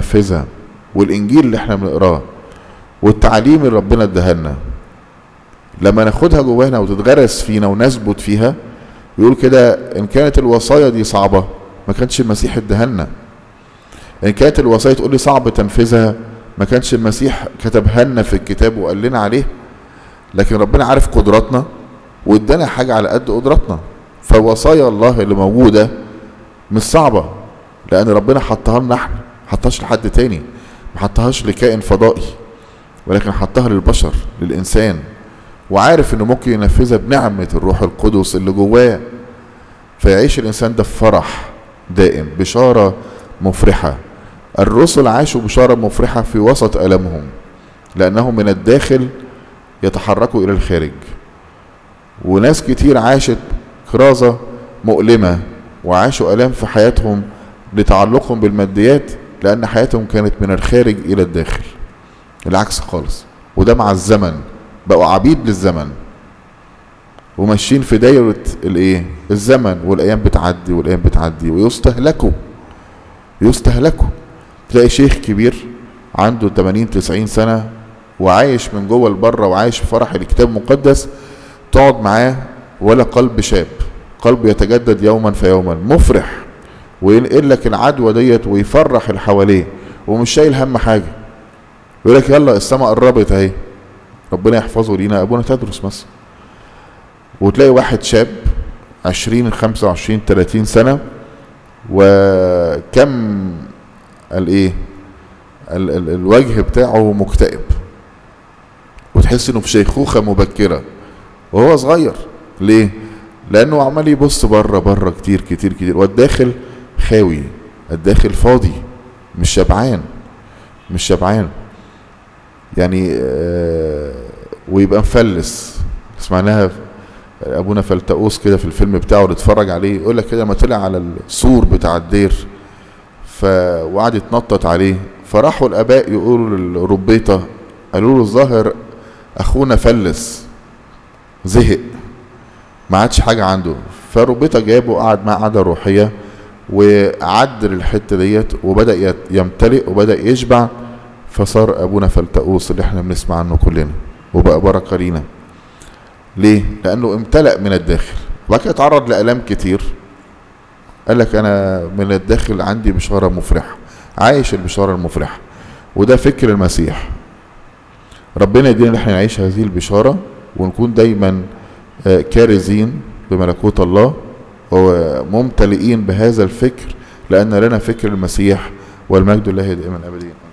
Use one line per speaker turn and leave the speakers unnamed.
ننفذها والانجيل اللي احنا بنقراه والتعليم اللي ربنا اداها لنا لما ناخدها جوانا وتتغرس فينا ونثبت فيها يقول كده ان كانت الوصايا دي صعبه ما كانش المسيح اداها لنا ان كانت الوصايا تقول لي صعب تنفيذها ما كانش المسيح كتبها لنا في الكتاب وقال لنا عليه لكن ربنا عارف قدراتنا وادانا حاجه على قد قدراتنا فوصايا الله اللي موجوده مش صعبه لان ربنا حطها لنا احنا ما حطهاش لحد تاني ما حطهاش لكائن فضائي ولكن حطها للبشر للانسان وعارف انه ممكن ينفذها بنعمه الروح القدس اللي جواه فيعيش الانسان ده في فرح دائم بشاره مفرحه الرسل عاشوا بشاره مفرحه في وسط المهم لانهم من الداخل يتحركوا الى الخارج وناس كتير عاشت كرازه مؤلمه وعاشوا الام في حياتهم لتعلقهم بالماديات لان حياتهم كانت من الخارج الى الداخل العكس خالص وده مع الزمن بقوا عبيد للزمن وماشيين في دايرة الايه الزمن والايام بتعدي والايام بتعدي ويستهلكوا يستهلكوا تلاقي شيخ كبير عنده 80 90 سنة وعايش من جوه لبره وعايش في فرح الكتاب المقدس تقعد معاه ولا قلب شاب قلب يتجدد يوما فيوما مفرح وينقل لك العدوى ديت ويفرح اللي حواليه ومش شايل هم حاجه يقول لك يلا السماء قربت اهي ربنا يحفظه لينا ابونا تدرس مثلا وتلاقي واحد شاب 20 25 30 سنه وكم الايه ال ال الوجه بتاعه مكتئب وتحس انه في شيخوخه مبكره وهو صغير ليه لانه عمال يبص بره بره كتير كتير كتير والداخل خاوي الداخل فاضي مش شبعان مش شبعان يعني آه ويبقى مفلس سمعناها ابونا فلتقوس كده في الفيلم بتاعه اللي اتفرج عليه يقول لك كده ما طلع على السور بتاع الدير ف وقعد يتنطط عليه فراحوا الاباء يقولوا للربيطه قالوا له الظاهر اخونا فلس زهق ما عادش حاجه عنده فربيطه جابه وقعد معاه قعده روحيه وعدل الحته ديت وبدا يمتلئ وبدا يشبع فصار ابونا فلتقوس اللي احنا بنسمع عنه كلنا وبقى بركه لينا ليه لانه امتلأ من الداخل وبعد كده اتعرض لالام كتير قال لك انا من الداخل عندي بشاره مفرحه عايش البشاره المفرحه وده فكر المسيح ربنا يدينا ان احنا نعيش هذه البشاره ونكون دايما كارزين بملكوت الله وممتلئين بهذا الفكر لان لنا فكر المسيح والمجد لله دائما ابديا